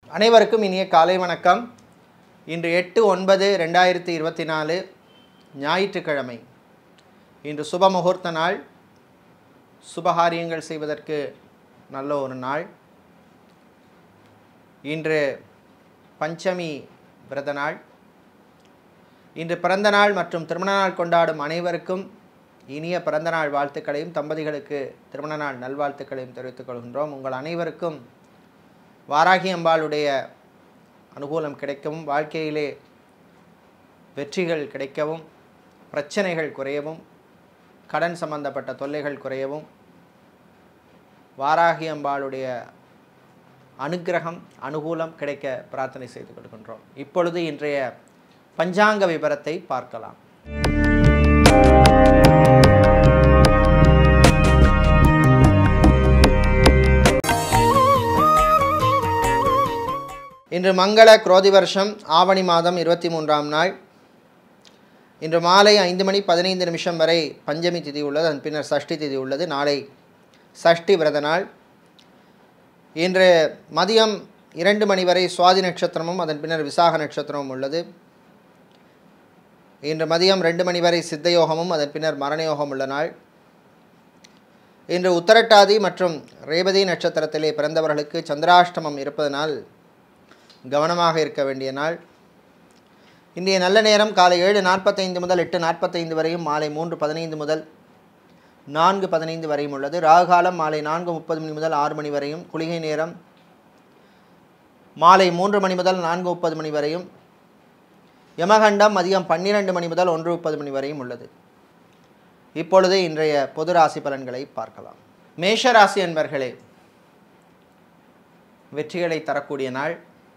அனைவருக்கும் இனிய காலை வணக்கம் இன்று எட்டு ஒன்பது ரெண்டாயிரத்தி இருபத்தி நாலு ஞாயிற்றுக்கிழமை இன்று சுப முகூர்த்த நாள் சுபகாரியங்கள் செய்வதற்கு நல்ல ஒரு நாள் இன்று பஞ்சமி விரத நாள் இன்று பிறந்த நாள் மற்றும் திருமண நாள் கொண்டாடும் அனைவருக்கும் இனிய பிறந்த நாள் வாழ்த்துக்களையும் தம்பதிகளுக்கு திருமண நாள் நல்வாழ்த்துக்களையும் தெரிவித்துக் கொள்கின்றோம் உங்கள் அனைவருக்கும் வாராகி அம்பாளுடைய அனுகூலம் கிடைக்கவும் வாழ்க்கையிலே வெற்றிகள் கிடைக்கவும் பிரச்சனைகள் குறையவும் கடன் சம்பந்தப்பட்ட தொல்லைகள் குறையவும் வாராகி அம்பாளுடைய அனுக்கிரகம் அனுகூலம் கிடைக்க பிரார்த்தனை செய்து கொள்கின்றோம் இப்பொழுது இன்றைய பஞ்சாங்க விபரத்தை பார்க்கலாம் இன்று மங்கள குரோதி வருஷம் ஆவணி மாதம் இருபத்தி மூன்றாம் நாள் இன்று மாலை ஐந்து மணி பதினைந்து நிமிஷம் வரை பஞ்சமி திதி உள்ளது அதன் பின்னர் சஷ்டி திதி உள்ளது நாளை சஷ்டி விரத நாள் இன்று மதியம் இரண்டு மணி வரை சுவாதி நட்சத்திரமும் அதன் பின்னர் விசாக நட்சத்திரமும் உள்ளது இன்று மதியம் ரெண்டு மணி வரை சித்த யோகமும் அதன் பின்னர் மரண யோகம் உள்ள நாள் இன்று உத்தரட்டாதி மற்றும் ரேவதி நட்சத்திரத்திலே பிறந்தவர்களுக்கு சந்திராஷ்டமம் இருப்பதனால் கவனமாக இருக்க வேண்டிய நாள் இன்றைய நல்ல நேரம் காலை ஏழு நாற்பத்தைந்து முதல் எட்டு நாற்பத்தைந்து வரையும் மாலை மூன்று பதினைந்து முதல் நான்கு பதினைந்து வரையும் உள்ளது ராகுகாலம் மாலை நான்கு முப்பது மணி முதல் ஆறு மணி வரையும் குளிகை நேரம் மாலை மூன்று மணி முதல் நான்கு முப்பது மணி வரையும் யமகண்டம் மதியம் பன்னிரண்டு மணி முதல் ஒன்று முப்பது மணி வரையும் உள்ளது இப்பொழுது இன்றைய பொது ராசி பலன்களை பார்க்கலாம் மேஷ ராசி என்பர்களே வெற்றிகளை தரக்கூடிய நாள்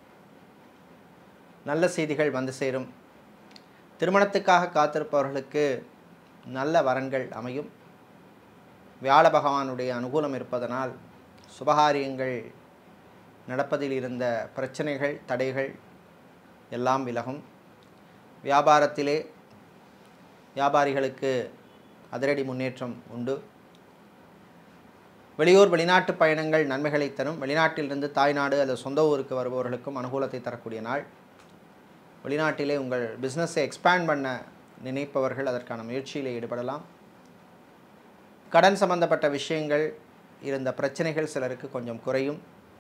நல்ல செய்திகள் வந்து சேரும் திருமணத்துக்காக காத்திருப்பவர்களுக்கு நல்ல வரன்கள் அமையும் வியாழ பகவானுடைய அனுகூலம் இருப்பதனால் சுபகாரியங்கள் நடப்பதில் இருந்த பிரச்சனைகள் தடைகள் எல்லாம் விலகும் வியாபாரத்திலே வியாபாரிகளுக்கு அதிரடி முன்னேற்றம் உண்டு வெளியூர் வெளிநாட்டு பயணங்கள் நன்மைகளை தரும் வெளிநாட்டிலிருந்து தாய்நாடு அல்லது சொந்த ஊருக்கு வருபவர்களுக்கும் அனுகூலத்தை தரக்கூடிய நாள் வெளிநாட்டிலே உங்கள் பிஸ்னஸை எக்ஸ்பேண்ட் பண்ண நினைப்பவர்கள் அதற்கான முயற்சியில் ஈடுபடலாம் கடன் சம்பந்தப்பட்ட விஷயங்கள் இருந்த பிரச்சனைகள் சிலருக்கு கொஞ்சம் குறையும்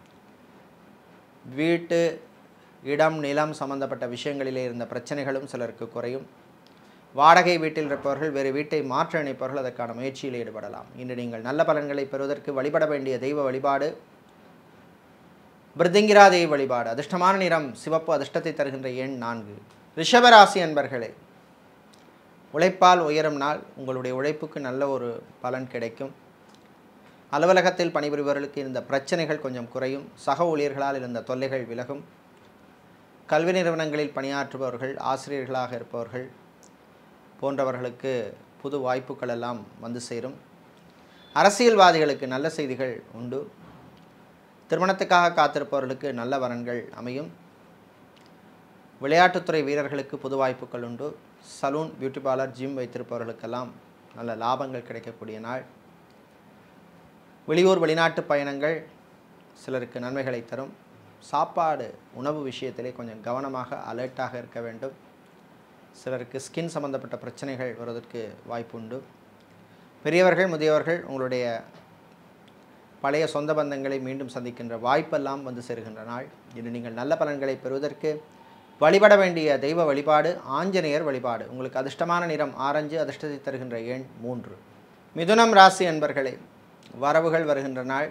வீட்டு இடம் நிலம் சம்பந்தப்பட்ட விஷயங்களிலே இருந்த பிரச்சனைகளும் சிலருக்கு குறையும் வாடகை வீட்டில் இருப்பவர்கள் வேறு வீட்டை மாற்ற நினைப்பவர்கள் அதற்கான முயற்சியில் ஈடுபடலாம் இன்று நீங்கள் நல்ல பலன்களை பெறுவதற்கு வழிபட வேண்டிய தெய்வ வழிபாடு பிருத்திங்கிரா தேவி வழிபாடு அதிர்ஷ்டமான நிறம் சிவப்பு அதிர்ஷ்டத்தை தருகின்ற எண் நான்கு ரிஷபராசி அன்பர்களே உழைப்பால் உயரும் நாள் உங்களுடைய உழைப்புக்கு நல்ல ஒரு பலன் கிடைக்கும் அலுவலகத்தில் பணிபுரிபவர்களுக்கு இருந்த பிரச்சனைகள் கொஞ்சம் குறையும் சக ஊழியர்களால் இருந்த தொல்லைகள் விலகும் கல்வி நிறுவனங்களில் பணியாற்றுபவர்கள் ஆசிரியர்களாக இருப்பவர்கள் போன்றவர்களுக்கு புது வாய்ப்புகள் எல்லாம் வந்து சேரும் அரசியல்வாதிகளுக்கு நல்ல செய்திகள் உண்டு திருமணத்துக்காக காத்திருப்பவர்களுக்கு நல்ல வரன்கள் அமையும் விளையாட்டுத்துறை வீரர்களுக்கு புது வாய்ப்புகள் உண்டு சலூன் பியூட்டி பார்லர் ஜிம் வைத்திருப்பவர்களுக்கெல்லாம் நல்ல லாபங்கள் கிடைக்கக்கூடிய நாள் வெளியூர் வெளிநாட்டு பயணங்கள் சிலருக்கு நன்மைகளை தரும் சாப்பாடு உணவு விஷயத்திலே கொஞ்சம் கவனமாக அலர்ட்டாக இருக்க வேண்டும் சிலருக்கு ஸ்கின் சம்பந்தப்பட்ட பிரச்சனைகள் வருவதற்கு வாய்ப்பு உண்டு பெரியவர்கள் முதியவர்கள் உங்களுடைய பழைய சொந்த பந்தங்களை மீண்டும் சந்திக்கின்ற வாய்ப்பெல்லாம் வந்து சேருகின்ற நாள் இன்று நீங்கள் நல்ல பலன்களை பெறுவதற்கு வழிபட வேண்டிய தெய்வ வழிபாடு ஆஞ்சநேயர் வழிபாடு உங்களுக்கு அதிர்ஷ்டமான நிறம் ஆரஞ்சு அதிர்ஷ்டத்தை தருகின்ற எண் மூன்று மிதுனம் ராசி அன்பர்களே வரவுகள் வருகின்ற நாள்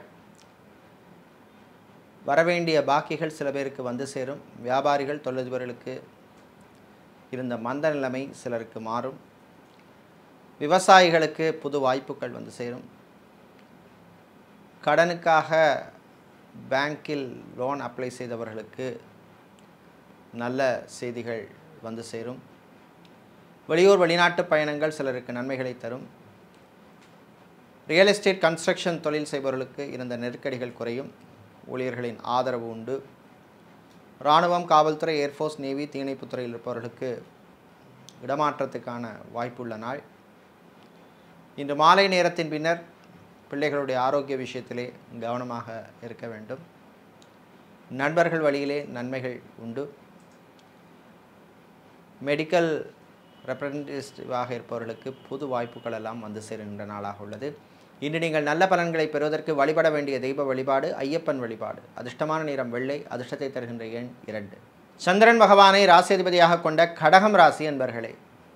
வரவேண்டிய பாக்கிகள் சில பேருக்கு வந்து சேரும் வியாபாரிகள் தொழிலதிபர்களுக்கு இருந்த மந்த நிலைமை சிலருக்கு மாறும் விவசாயிகளுக்கு புது வாய்ப்புகள் வந்து சேரும் கடனுக்காக பேங்கில் லோன் அப்ளை செய்தவர்களுக்கு நல்ல செய்திகள் வந்து சேரும் வெளியூர் வெளிநாட்டு பயணங்கள் சிலருக்கு நன்மைகளை தரும் ரியல் எஸ்டேட் கன்ஸ்ட்ரக்ஷன் தொழில் செய்பவர்களுக்கு இருந்த நெருக்கடிகள் குறையும் ஊழியர்களின் ஆதரவு உண்டு இராணுவம் காவல்துறை ஏர்ஃபோர்ஸ் நேவி தீயணைப்புத்துறையில் இருப்பவர்களுக்கு இடமாற்றத்துக்கான வாய்ப்புள்ள நாள் இன்று மாலை நேரத்தின் பின்னர் பிள்ளைகளுடைய ஆரோக்கிய விஷயத்திலே கவனமாக இருக்க வேண்டும் நண்பர்கள் வழியிலே நன்மைகள் உண்டு மெடிக்கல் ரெப்ரசன்டேட்டிவாக இருப்பவர்களுக்கு புது வாய்ப்புகள் எல்லாம் வந்து சேருகின்ற நாளாக உள்ளது இன்று நீங்கள் நல்ல பலன்களை பெறுவதற்கு வழிபட வேண்டிய தெய்வ வழிபாடு ஐயப்பன் வழிபாடு அதிர்ஷ்டமான நிறம் வெள்ளை அதிர்ஷ்டத்தை தருகின்ற எண் இரண்டு சந்திரன் பகவானை ராசியதிபதியாக கொண்ட கடகம் ராசி என்பர்களே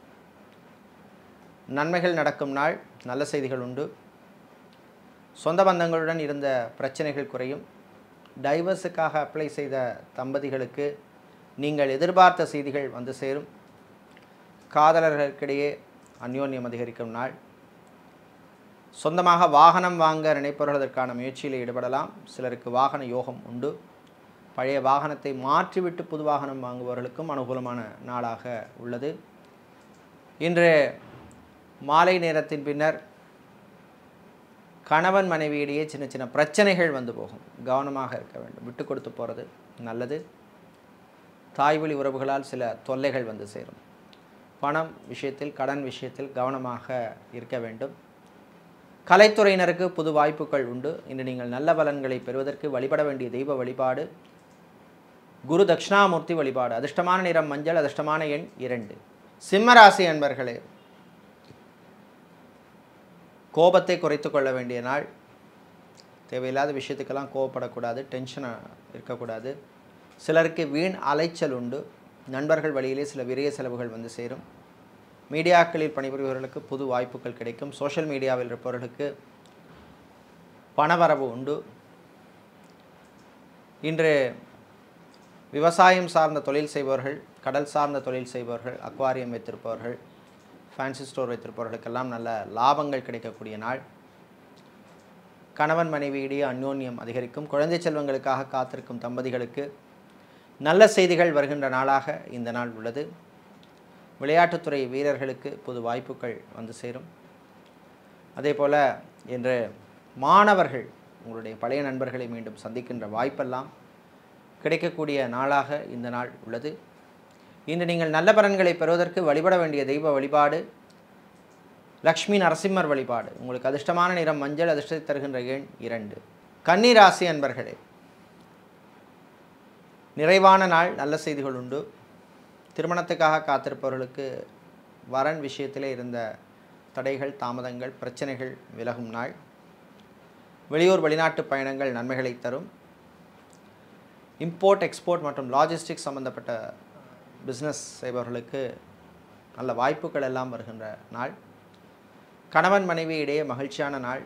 நன்மைகள் நடக்கும் நாள் நல்ல செய்திகள் உண்டு சொந்த பந்தங்களுடன் இருந்த பிரச்சனைகள் குறையும் டைவர்ஸுக்காக அப்ளை செய்த தம்பதிகளுக்கு நீங்கள் எதிர்பார்த்த செய்திகள் வந்து சேரும் காதலர்களுக்கிடையே அந்யோன்யம் அதிகரிக்கும் நாள் சொந்தமாக வாகனம் வாங்க நினைப்பவர்கள் அதற்கான முயற்சியில் ஈடுபடலாம் சிலருக்கு வாகன யோகம் உண்டு பழைய வாகனத்தை மாற்றிவிட்டு புது வாகனம் வாங்குபவர்களுக்கும் அனுகூலமான நாளாக உள்ளது இன்று மாலை நேரத்தின் பின்னர் கணவன் மனைவியிடையே சின்ன சின்ன பிரச்சனைகள் வந்து போகும் கவனமாக இருக்க வேண்டும் விட்டு கொடுத்து போகிறது நல்லது தாய்வழி உறவுகளால் சில தொல்லைகள் வந்து சேரும் பணம் விஷயத்தில் கடன் விஷயத்தில் கவனமாக இருக்க வேண்டும் கலைத்துறையினருக்கு புது வாய்ப்புகள் உண்டு இன்று நீங்கள் நல்ல பலன்களை பெறுவதற்கு வழிபட வேண்டிய தெய்வ வழிபாடு குரு தட்சிணாமூர்த்தி வழிபாடு அதிர்ஷ்டமான நிறம் மஞ்சள் அதிர்ஷ்டமான எண் இரண்டு சிம்மராசி அன்பர்களே கோபத்தை குறைத்து கொள்ள வேண்டிய நாள் தேவையில்லாத விஷயத்துக்கெல்லாம் கோவப்படக்கூடாது டென்ஷனாக இருக்கக்கூடாது சிலருக்கு வீண் அலைச்சல் உண்டு நண்பர்கள் வழியிலே சில விரைய செலவுகள் வந்து சேரும் மீடியாக்களில் பணிபுரிபவர்களுக்கு புது வாய்ப்புகள் கிடைக்கும் சோஷியல் மீடியாவில் இருப்பவர்களுக்கு பணவரவு உண்டு இன்று விவசாயம் சார்ந்த தொழில் செய்பவர்கள் கடல் சார்ந்த தொழில் செய்பவர்கள் அக்வாரியம் வைத்திருப்பவர்கள் ஃபேன்சி ஸ்டோர் வைத்திருப்பவர்களுக்கெல்லாம் நல்ல லாபங்கள் கிடைக்கக்கூடிய நாள் கணவன் மனைவியிடையே அந்யோன்யம் அதிகரிக்கும் குழந்தை செல்வங்களுக்காக காத்திருக்கும் தம்பதிகளுக்கு நல்ல செய்திகள் வருகின்ற நாளாக இந்த நாள் உள்ளது விளையாட்டுத்துறை வீரர்களுக்கு புது வாய்ப்புகள் வந்து சேரும் அதே போல் இன்று மாணவர்கள் உங்களுடைய பழைய நண்பர்களை மீண்டும் சந்திக்கின்ற வாய்ப்பெல்லாம் கிடைக்கக்கூடிய நாளாக இந்த நாள் உள்ளது இன்று நீங்கள் நல்ல பலன்களை பெறுவதற்கு வழிபட வேண்டிய தெய்வ வழிபாடு லக்ஷ்மி நரசிம்மர் வழிபாடு உங்களுக்கு அதிர்ஷ்டமான நிறம் மஞ்சள் அதிர்ஷ்டத்தை தருகின்ற எண் இரண்டு கன்னி ராசி அன்பர்களே நிறைவான நாள் நல்ல செய்திகள் உண்டு திருமணத்துக்காக காத்திருப்பவர்களுக்கு வரன் விஷயத்திலே இருந்த தடைகள் தாமதங்கள் பிரச்சனைகள் விலகும் நாள் வெளியூர் வெளிநாட்டு பயணங்கள் நன்மைகளை தரும் இம்போர்ட் எக்ஸ்போர்ட் மற்றும் லாஜிஸ்டிக்ஸ் சம்பந்தப்பட்ட பிஸ்னஸ் செய்பவர்களுக்கு நல்ல வாய்ப்புகள் எல்லாம் வருகின்ற நாள் கணவன் மனைவி இடையே மகிழ்ச்சியான நாள்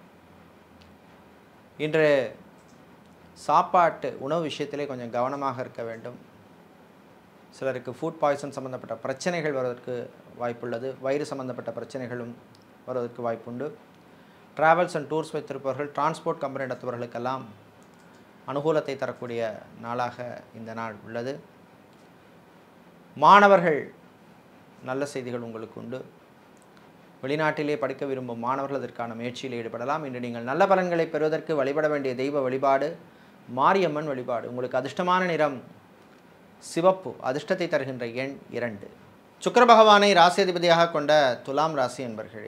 இன்று சாப்பாட்டு உணவு விஷயத்திலே கொஞ்சம் கவனமாக இருக்க வேண்டும் சிலருக்கு ஃபுட் பாய்சன் சம்மந்தப்பட்ட பிரச்சனைகள் வருவதற்கு வாய்ப்புள்ளது வயிறு சம்மந்தப்பட்ட பிரச்சனைகளும் வருவதற்கு வாய்ப்புண்டு ட்ராவல்ஸ் அண்ட் டூர்ஸ் வைத்திருப்பவர்கள் டிரான்ஸ்போர்ட் கம்பெனி நடத்துபவர்களுக்கெல்லாம் அனுகூலத்தை தரக்கூடிய நாளாக இந்த நாள் உள்ளது மாணவர்கள் நல்ல செய்திகள் உங்களுக்கு உண்டு வெளிநாட்டிலே படிக்க விரும்பும் மாணவர்கள் அதற்கான முயற்சியில் ஈடுபடலாம் இன்று நீங்கள் நல்ல பலன்களை பெறுவதற்கு வழிபட வேண்டிய தெய்வ வழிபாடு மாரியம்மன் வழிபாடு உங்களுக்கு அதிர்ஷ்டமான நிறம் சிவப்பு அதிர்ஷ்டத்தை தருகின்ற எண் இரண்டு சுக்கிர பகவானை ராசி அதிபதியாக கொண்ட துலாம் ராசி என்பர்களே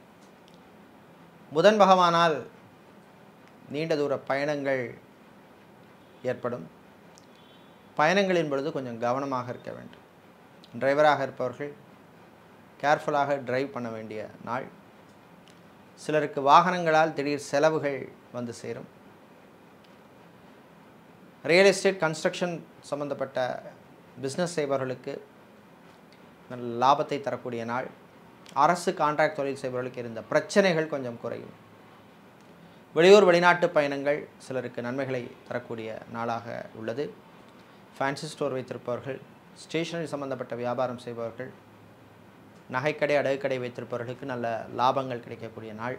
புதன் பகவானால் நீண்ட தூர பயணங்கள் ஏற்படும் பயணங்களின் பொழுது கொஞ்சம் கவனமாக இருக்க வேண்டும் டிரைவராக இருப்பவர்கள் கேர்ஃபுல்லாக டிரைவ் பண்ண வேண்டிய நாள் சிலருக்கு வாகனங்களால் திடீர் செலவுகள் வந்து சேரும் ரியல் எஸ்டேட் கன்ஸ்ட்ரக்ஷன் சம்பந்தப்பட்ட பிஸ்னஸ் செய்பவர்களுக்கு நல்ல லாபத்தை தரக்கூடிய நாள் அரசு கான்ட்ராக்ட் தொழில் செய்பவர்களுக்கு இருந்த பிரச்சனைகள் கொஞ்சம் குறையும் வெளியூர் வெளிநாட்டு பயணங்கள் சிலருக்கு நன்மைகளை தரக்கூடிய நாளாக உள்ளது ஃபேன்சி ஸ்டோர் வைத்திருப்பவர்கள் ஸ்டேஷனரி சம்பந்தப்பட்ட வியாபாரம் செய்பவர்கள் நகைக்கடை அடகுக்கடை வைத்திருப்பவர்களுக்கு நல்ல லாபங்கள் கிடைக்கக்கூடிய நாள்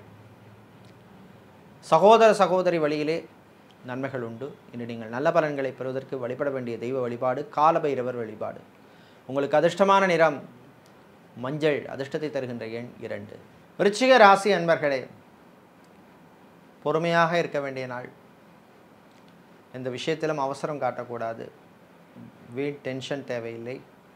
சகோதர சகோதரி வழியிலே நன்மைகள் உண்டு இன்று நீங்கள் நல்ல பலன்களை பெறுவதற்கு வழிபட வேண்டிய தெய்வ வழிபாடு காலபைரவர் வழிபாடு உங்களுக்கு அதிர்ஷ்டமான நிறம் மஞ்சள் அதிர்ஷ்டத்தை தருகின்ற எண் இரண்டு விருச்சிக ராசி அன்பர்களே பொறுமையாக இருக்க வேண்டிய நாள் எந்த விஷயத்திலும் அவசரம் காட்டக்கூடாது வீண் டென்ஷன் தேவையில்லை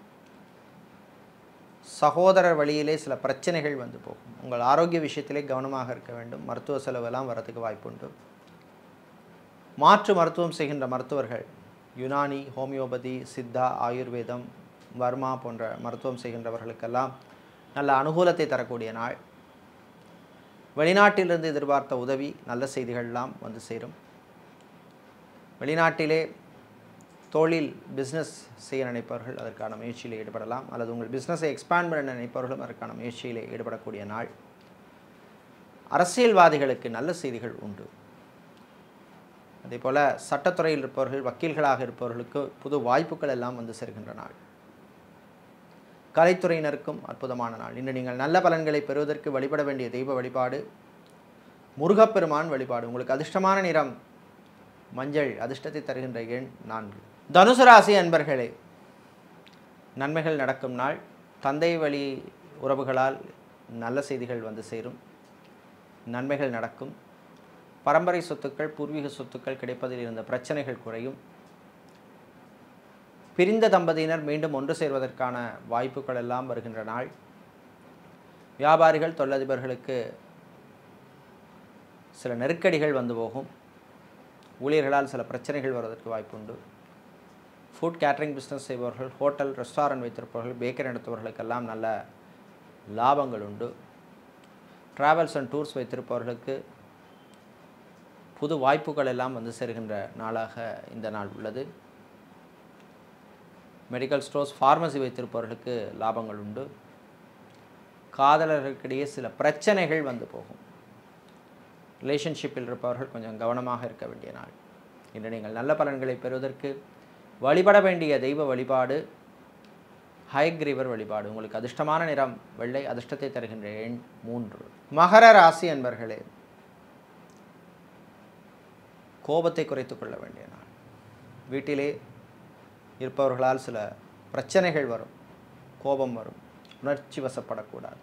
சகோதரர் வழியிலே சில பிரச்சனைகள் வந்து போகும் உங்கள் ஆரோக்கிய விஷயத்திலே கவனமாக இருக்க வேண்டும் மருத்துவ செலவெல்லாம் வரதுக்கு வாய்ப்புண்டு மாற்று மருத்துவம் செய்கின்ற மருத்துவர்கள் யுனானி ஹோமியோபதி சித்தா ஆயுர்வேதம் வர்மா போன்ற மருத்துவம் செய்கின்றவர்களுக்கெல்லாம் நல்ல அனுகூலத்தை தரக்கூடிய நாள் வெளிநாட்டிலிருந்து எதிர்பார்த்த உதவி நல்ல செய்திகள்லாம் வந்து சேரும் வெளிநாட்டிலே தொழில் பிஸ்னஸ் செய்ய நினைப்பவர்கள் அதற்கான முயற்சியில் ஈடுபடலாம் அல்லது உங்கள் பிஸ்னஸை எக்ஸ்பேண்ட் பண்ண நினைப்பவர்களும் அதற்கான முயற்சியில் ஈடுபடக்கூடிய நாள் அரசியல்வாதிகளுக்கு நல்ல செய்திகள் உண்டு அதே போல் சட்டத்துறையில் இருப்பவர்கள் வக்கீல்களாக இருப்பவர்களுக்கு புது வாய்ப்புகள் எல்லாம் வந்து சேர்கின்ற நாள் கலைத்துறையினருக்கும் அற்புதமான நாள் இன்று நீங்கள் நல்ல பலன்களை பெறுவதற்கு வழிபட வேண்டிய தெய்வ வழிபாடு முருகப்பெருமான் வழிபாடு உங்களுக்கு அதிர்ஷ்டமான நிறம் மஞ்சள் அதிர்ஷ்டத்தை தருகின்ற எண் நான்கு தனுசு ராசி அன்பர்களே நன்மைகள் நடக்கும் நாள் தந்தை வழி உறவுகளால் நல்ல செய்திகள் வந்து சேரும் நன்மைகள் நடக்கும் பரம்பரை சொத்துக்கள் பூர்வீக சொத்துக்கள் கிடைப்பதில் இருந்த பிரச்சனைகள் குறையும் பிரிந்த தம்பதியினர் மீண்டும் ஒன்று சேர்வதற்கான வாய்ப்புகள் எல்லாம் வருகின்ற நாள் வியாபாரிகள் தொழிலதிபர்களுக்கு சில நெருக்கடிகள் வந்து போகும் ஊழியர்களால் சில பிரச்சனைகள் வருவதற்கு வாய்ப்புண்டு ஃபுட் கேட்டரிங் பிஸ்னஸ் செய்பவர்கள் ஹோட்டல் ரெஸ்டாரண்ட் வைத்திருப்பவர்கள் பேக்கரி நடத்துபவர்களுக்கெல்லாம் நல்ல லாபங்கள் உண்டு ட்ராவல்ஸ் அண்ட் டூர்ஸ் வைத்திருப்பவர்களுக்கு புது வாய்ப்புகள் எல்லாம் வந்து சேர்கின்ற நாளாக இந்த நாள் உள்ளது மெடிக்கல் ஸ்டோர்ஸ் ஃபார்மசி வைத்திருப்பவர்களுக்கு லாபங்கள் உண்டு காதலர்களுக்கிடையே சில பிரச்சனைகள் வந்து போகும் ரிலேஷன்ஷிப்பில் இருப்பவர்கள் கொஞ்சம் கவனமாக இருக்க வேண்டிய நாள் இன்று நீங்கள் நல்ல பலன்களை பெறுவதற்கு வழிபட வேண்டிய தெய்வ வழிபாடு ஹயக்ரீவர் வழிபாடு உங்களுக்கு அதிர்ஷ்டமான நிறம் வெள்ளை அதிர்ஷ்டத்தை தருகின்ற எண் மூன்று மகர ராசி என்பர்களே கோபத்தை குறைத்துக் கொள்ள வேண்டிய நாள் வீட்டிலே இருப்பவர்களால் சில பிரச்சனைகள் வரும் கோபம் வரும் உணர்ச்சி வசப்படக்கூடாது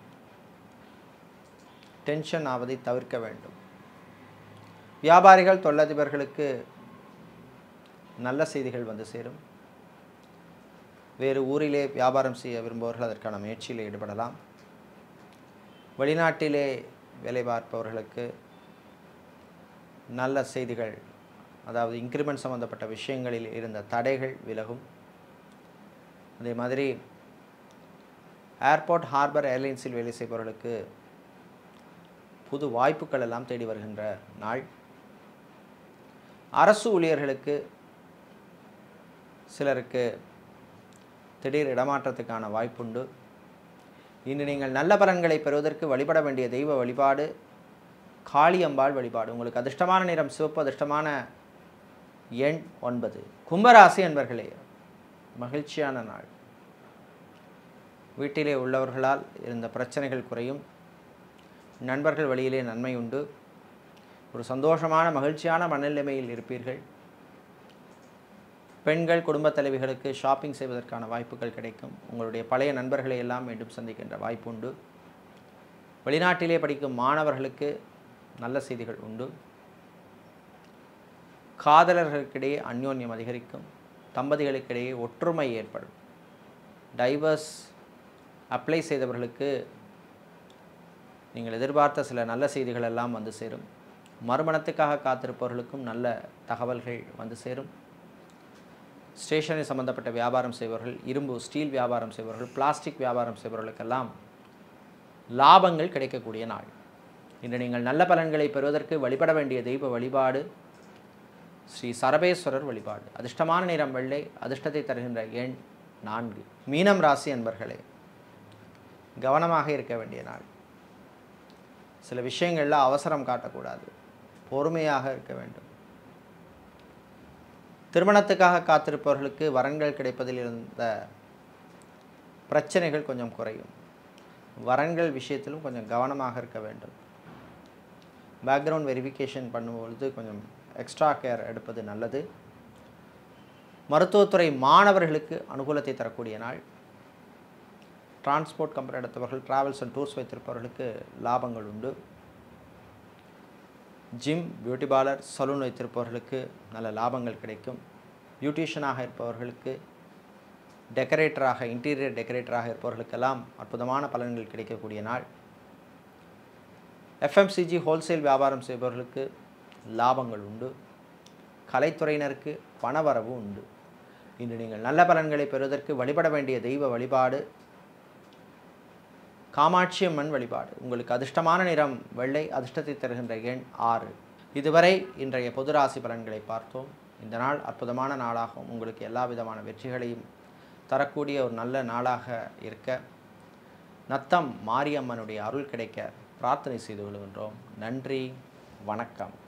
டென்ஷன் ஆவதை தவிர்க்க வேண்டும் வியாபாரிகள் தொழிலதிபர்களுக்கு நல்ல செய்திகள் வந்து சேரும் வேறு ஊரிலே வியாபாரம் செய்ய விரும்புபவர்கள் அதற்கான முயற்சியில் ஈடுபடலாம் வெளிநாட்டிலே வேலை பார்ப்பவர்களுக்கு நல்ல செய்திகள் அதாவது இன்க்ரிமெண்ட் சம்மந்தப்பட்ட விஷயங்களில் இருந்த தடைகள் விலகும் அதே மாதிரி ஏர்போர்ட் ஹார்பர் ஏர்லைன்ஸில் வேலை செய்பவர்களுக்கு புது வாய்ப்புகள் எல்லாம் தேடி வருகின்ற நாள் அரசு ஊழியர்களுக்கு சிலருக்கு திடீர் இடமாற்றத்துக்கான வாய்ப்புண்டு இன்று நீங்கள் நல்ல பலன்களை பெறுவதற்கு வழிபட வேண்டிய தெய்வ வழிபாடு காளியம்பாள் வழிபாடு உங்களுக்கு அதிர்ஷ்டமான நிறம் சிவப்பு அதிர்ஷ்டமான எண் ஒன்பது கும்பராசி என்பர்களே மகிழ்ச்சியான நாள் வீட்டிலே உள்ளவர்களால் இருந்த பிரச்சனைகள் குறையும் நண்பர்கள் வழியிலே நன்மை உண்டு ஒரு சந்தோஷமான மகிழ்ச்சியான மனநிலைமையில் இருப்பீர்கள் பெண்கள் குடும்பத் தலைவிகளுக்கு ஷாப்பிங் செய்வதற்கான வாய்ப்புகள் கிடைக்கும் உங்களுடைய பழைய நண்பர்களை எல்லாம் மீண்டும் சந்திக்கின்ற வாய்ப்பு உண்டு வெளிநாட்டிலே படிக்கும் மாணவர்களுக்கு நல்ல செய்திகள் உண்டு காதலர்களுக்கிடையே அந்யோன்யம் அதிகரிக்கும் தம்பதிகளுக்கிடையே ஒற்றுமை ஏற்படும் டைவர்ஸ் அப்ளை செய்தவர்களுக்கு நீங்கள் எதிர்பார்த்த சில நல்ல செய்திகள் எல்லாம் வந்து சேரும் மறுமணத்துக்காக காத்திருப்பவர்களுக்கும் நல்ல தகவல்கள் வந்து சேரும் ஸ்டேஷனரி சம்பந்தப்பட்ட வியாபாரம் செய்பவர்கள் இரும்பு ஸ்டீல் வியாபாரம் செய்பவர்கள் பிளாஸ்டிக் வியாபாரம் செய்பவர்களுக்கெல்லாம் லாபங்கள் கிடைக்கக்கூடிய நாள் இன்று நீங்கள் நல்ல பலன்களை பெறுவதற்கு வழிபட வேண்டிய தெய்வ வழிபாடு ஸ்ரீ சரபேஸ்வரர் வழிபாடு அதிர்ஷ்டமான நிறம் வெள்ளை அதிர்ஷ்டத்தை தருகின்ற எண் நான்கு மீனம் ராசி அன்பர்களே கவனமாக இருக்க வேண்டிய நாள் சில விஷயங்களில் அவசரம் காட்டக்கூடாது பொறுமையாக இருக்க வேண்டும் திருமணத்துக்காக காத்திருப்பவர்களுக்கு வரன்கள் கிடைப்பதில் இருந்த பிரச்சனைகள் கொஞ்சம் குறையும் வரன்கள் விஷயத்திலும் கொஞ்சம் கவனமாக இருக்க வேண்டும் பேக்ரவுண்ட் வெரிஃபிகேஷன் பண்ணும்பொழுது கொஞ்சம் எக்ஸ்ட்ரா கேர் எடுப்பது நல்லது மருத்துவத்துறை மாணவர்களுக்கு அனுகூலத்தை தரக்கூடிய நாள் டிரான்ஸ்போர்ட் கம்பெனி எடுத்தவர்கள் ட்ராவல்ஸ் அண்ட் டூர்ஸ் வைத்திருப்பவர்களுக்கு லாபங்கள் உண்டு ஜிம் பியூட்டி பார்லர் சலூன் வைத்திருப்பவர்களுக்கு நல்ல லாபங்கள் கிடைக்கும் பியூட்டிஷியனாக இருப்பவர்களுக்கு டெக்கரேட்டராக இன்டீரியர் டெக்கரேட்டராக இருப்பவர்களுக்கெல்லாம் அற்புதமான பலன்கள் கிடைக்கக்கூடிய நாள் எஃப்எம்சிஜி ஹோல்சேல் வியாபாரம் செய்பவர்களுக்கு லாபங்கள் உண்டு கலைத்துறையினருக்கு பணவரவு உண்டு இன்று நீங்கள் நல்ல பலன்களை பெறுவதற்கு வழிபட வேண்டிய தெய்வ வழிபாடு காமாட்சி அம்மன் வழிபாடு உங்களுக்கு அதிர்ஷ்டமான நிறம் வெள்ளை அதிர்ஷ்டத்தை தருகின்ற எண் ஆறு இதுவரை இன்றைய பொது ராசி பலன்களை பார்த்தோம் இந்த நாள் அற்புதமான நாளாகவும் உங்களுக்கு எல்லா விதமான வெற்றிகளையும் தரக்கூடிய ஒரு நல்ல நாளாக இருக்க நத்தம் மாரியம்மனுடைய அருள் கிடைக்க பிரார்த்தனை செய்து கொள்கின்றோம் நன்றி வணக்கம்